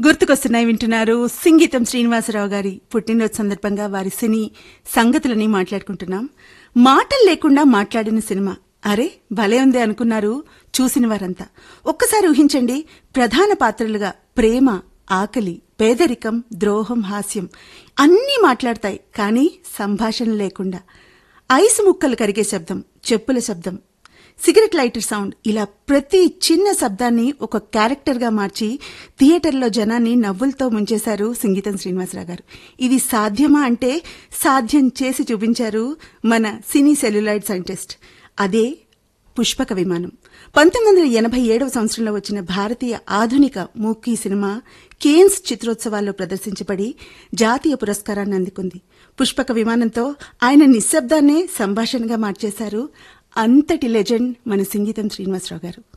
గుర్తుకొస్తున్నాయి వింటున్నారు సింగీతం శ్రీనివాసరావు గారి పుట్టినరోజు సందర్భంగా వారి సినీ సంగతులని మాట్లాడుకుంటున్నాం మాటలు లేకుండా మాట్లాడిన సినిమా అరే భలే ఉంది అనుకున్నారు చూసిన వారంతా ఒక్కసారి ఊహించండి ప్రధాన పాత్రలుగా ప్రేమ ఆకలి పేదరికం ద్రోహం హాస్యం అన్నీ మాట్లాడతాయి కానీ సంభాషణ లేకుండా ఐసు ముక్కలు కరిగే శబ్దం చెప్పుల శబ్దం సిగరెట్ లైటర్ సౌండ్ ఇలా ప్రతి చిన్న శబ్దాన్ని ఒక క్యారెక్టర్గా మార్చి థియేటర్లో జనాన్ని నవ్వులతో ముంచేశారు సంగీతం శ్రీనివాసరావు గారు ఇది సాధ్యమా అంటే సాధ్యం చేసి చూపించారు మన సినీ సెల్యులాయిడ్ సైంటిస్ట్ అదే పుష్పక విమానం పంతొమ్మిది వందల ఎనభై ఏడవ సంవత్సరంలో వచ్చిన భారతీయ ఆధునిక మూకీ సినిమా కేన్స్ చిత్రోత్సవాల్లో ప్రదర్శించబడి జాతీయ పురస్కారాన్ని అందుకుంది పుష్పక విమానంతో ఆయన నిశ్శబ్దాన్నే సంభాషణగా మార్చేశారు అంతటి లెజెండ్ మన సంగీతం శ్రీనివాసరావు గారు